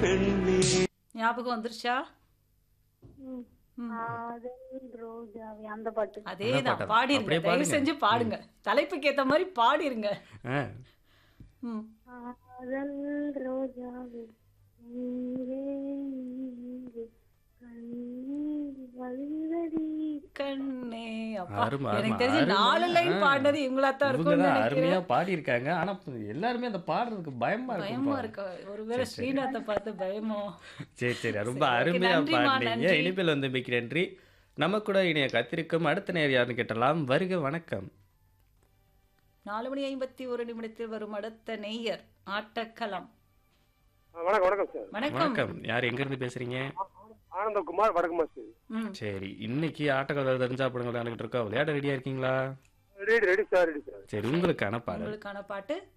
பெண்ணே ஞாபகம் வந்துருச்சா ம். ம். காதல் ரோஜாவே அந்த பாட்டு அதேதான் பாட்டா? பாடிருங்க அப்படியே தயவு பாடுங்க. செஞ்சு பாடுங்க தலைப்புக்கு ஏத்த மாதிரி பாடிருங்க ஆ, ம். காதல் ரோஜாவே நீரே நீரே கண்ணீர் வழிவடி கண்ணே அப்பா அருமை, எனக்கு அருமை, தெரிஞ்சு அருமை. நாலு லைன் ஆ. பாடினது இவங்களா தான் இவங்க இருக்கும்னு தான் அருமையா நினைக்கிறேன் பாடியிருக்காங்க ஆனா எல்லாருமே அந்த பாடுறதுக்கு பயமா பயமா இருக்கும் இருக்கு ஒருவேளை ஸ்ரீநாத்தை பார்த்து பயமோ சரி சரி ரொம்ப சரி, okay, அருமையா நன்றிம்மா, பாடுனீங்க நன்றி. இனிப்பில் வந்து மிக்க நன்றி நம்ம கூட இணைய கத்திருக்கும் அடுத்த நேர் யாருன்னு கேட்டலாம் வருக வணக்கம் நாலு மணி ஐம்பத்தி ஒரு நிமிடத்தில் வரும் அடுத்த நெய்யர் ஆட்டக்களம் வணக்கம் வணக்கம் சார் வணக்கம் வணக்கம் யார் எங்க இருந்து பேசுறீங்க ஆனந்தகுமார் வடக்குமா சார் ம். சரி இன்னைக்கு ஆட்டக்காரர் தெரிஞ்சா படங்கள் விளையாண்டுட்டு இருக்கோம் விளையாட ரெடியா இருக்கீங்களா ready ready sir ready sir சரி உங்களுக்கான பாடல் உங்களுக்கான பாட்டு